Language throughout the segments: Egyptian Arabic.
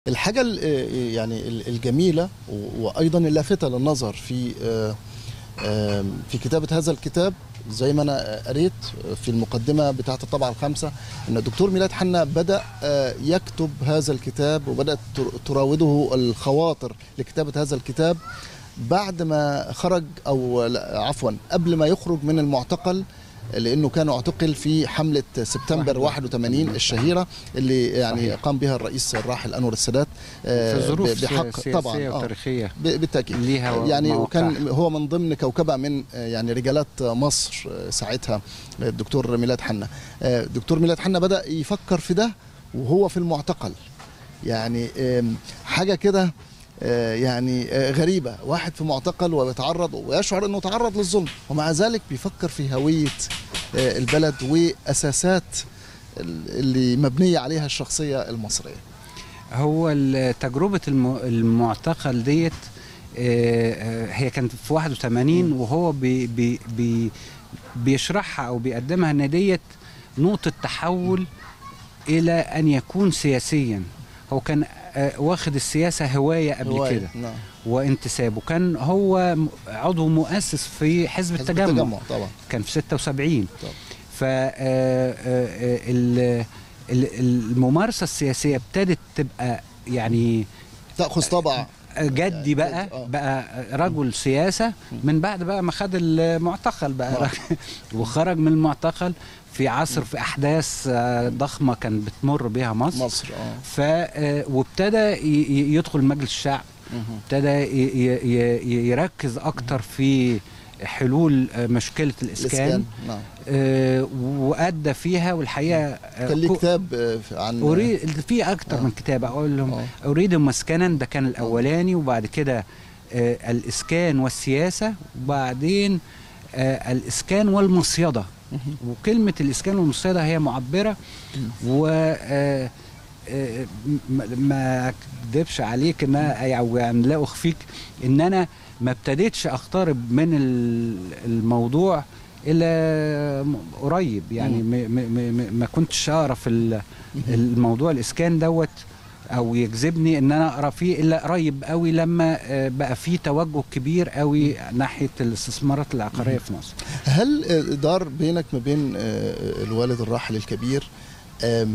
الحاجة ال- يعني ال- الجميلة و- وأيضا اللافتة للنظر في آه، آم، في كتابة هذا الكتاب زي ما أنا قريت في المقدمة بتاعة الطبعة الخامسة أن الدكتور ميلاد حنا بدأ آه، يكتب هذا الكتاب وبدأت تر- تراوده الخواطر لكتابة هذا الكتاب بعد ما خرج أو لا، عفوا قبل ما يخرج من المعتقل لانه كان اعتقل في حمله سبتمبر 81 الشهيره اللي يعني صحيح. قام بها الرئيس الراحل انور السادات آه، في ظروف ب- بحق سياسية طبعا آه، وتاريخية ب- بالتاكيد ليها يعني مواقعها. وكان هو من ضمن كوكبه من آه، يعني رجالات مصر آه، ساعتها آه، الدكتور ميلاد حنا آه، الدكتور ميلاد حنا بدا يفكر في ده وهو في المعتقل يعني آم، حاجه كده آه، يعني آه، غريبه واحد في معتقل ويتعرض ويشعر انه تعرض للظلم ومع ذلك بيفكر في هويه آه، البلد واساسات ال- اللي مبنيه عليها الشخصيه المصريه هو ال- تجربة الم- المعتقل ديت آه، آه، هي كانت في 81 وهو بي بي بي بيشرحها او بيقدمها ان ديت نقطة تحول الى ان يكون سياسيا هو كان آه، واخد السياسة هواية قبل هواية، كده نعم وانتساب وكان هو م- عضو مؤسس في حزب حزب التجمع التجمع طبعا كان في 76 طبعا. ف آه، آه، ال- ال- الممارسة السياسية ابتدت تبقى يعني تاخذ طبع جدي بقى آه. بقى رجل سياسة من بعد بقى ما خد المعتقل بقى آه. رجل وخرج من المعتقل في عصر في أحداث آه، ضخمة كان بتمر بها مصر مصر اه ف آه، وابتدى ي- ي- يدخل مجلس الشعب مهم. ابتدى ي- ي- ي- يركز أكتر في حلول آه، مشكلة الإسكان الاسكان نعم آه، وأدى فيها والحقيقة آه، كان ليه كو- كتاب آه، عن أريد في أكتر آه. من كتاب أقول لهم آه. أريد مسكنا ده كان الأولاني وبعد كده آه، الإسكان والسياسة وبعدين آه، الإسكان والمصيدة مهم. وكلمة الإسكان والمصيدة هي معبرة و آه، آه، م- ما اكذبش عليك ان أنا- او يعني لا اخفيك ان انا ما ابتديتش اقترب من ال- الموضوع الا م- قريب يعني م- م- م- ما كنتش اعرف ال- الموضوع الاسكان دوت او يجذبني ان انا اقرا فيه الا قريب قوي لما آه، بقى فيه توجه كبير قوي ناحيه الاستثمارات العقاريه في مصر هل آه، دار بينك ما بين آه، الوالد الراحل الكبير آم،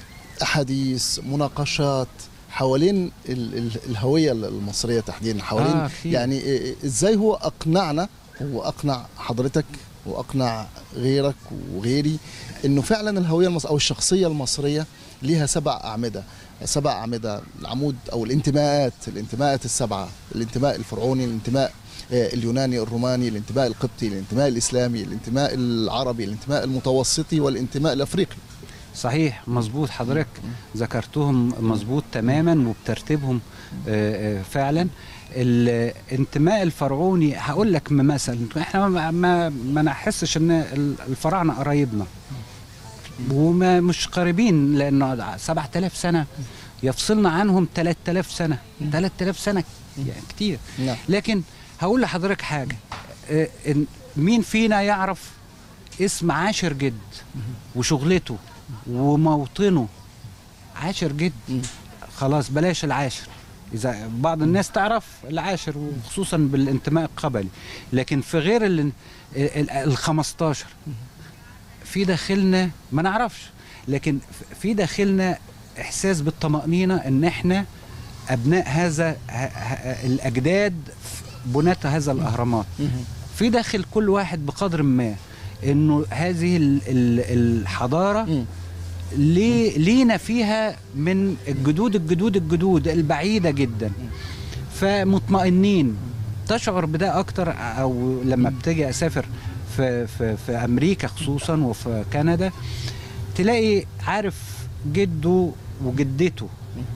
احاديث مناقشات حوالين ال- ال- الهويه المصريه تحديدا حوالين آه، في. يعني آه، ازاي هو اقنعنا هو اقنع حضرتك واقنع غيرك وغيري انه فعلا الهويه المصرية او الشخصيه المصريه ليها سبع اعمده سبع اعمده العمود او الانتماءات الانتماءات السبعه الانتماء الفرعوني الانتماء آه، اليوناني الروماني الانتماء القبطي الانتماء الاسلامي الانتماء العربي الانتماء المتوسطي والانتماء الافريقي صحيح مظبوط حضرتك ذكرتهم مظبوط تماما وبترتيبهم آه، آه، فعلا الانتماء الفرعوني هقول لك مثلا احنا ما ما, ما نحسش ان ال- الفراعنه قرايبنا وما مش قريبين لانه 7000 سنه يفصلنا عنهم 3000 سنه 3000 سنه يعني كتير نعم لكن هقول لحضرتك حاجه آه، إن مين فينا يعرف اسم عاشر جد وشغلته وموطنه عاشر جد مم. خلاص بلاش العاشر اذا بعض الناس تعرف العاشر وخصوصا بالانتماء القبلي لكن في غير ال ال- ال 15 في داخلنا ما نعرفش لكن في داخلنا احساس بالطمانينه ان احنا ابناء هذا ه- ه- الاجداد بناة هذا الاهرامات مهم. في داخل كل واحد بقدر ما انه هذه ال- ال- الحضاره مم. ليه لينا فيها من الجدود الجدود الجدود البعيده جدا فمطمئنين تشعر بده اكتر او لما بتجي اسافر في في في امريكا خصوصا وفي كندا تلاقي عارف جده وجدته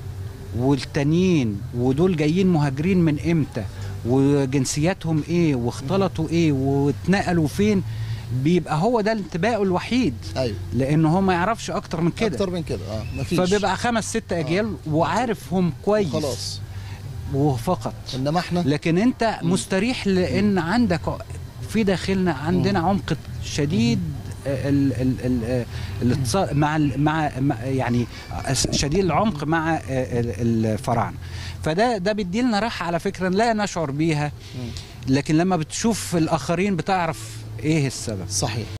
والتانيين ودول جايين مهاجرين من امتى وجنسياتهم ايه واختلطوا ايه واتنقلوا فين بيبقى هو ده الانتباه الوحيد ايوه لان هو ما يعرفش اكتر من كده اكتر من كده اه مفيش فبيبقى خمس ست اجيال وعارفهم كويس خلاص وفقط انما احنا لكن انت مستريح لان عندك في داخلنا عندنا عمق شديد ال- ال- ال- الاتصال مع ال- مع مع- يعني شديد العمق مع ال- الفراعنه فده ده بيدي لنا راحه على فكره لا نشعر بيها لكن لما بتشوف الاخرين بتعرف ايه السبب صحيح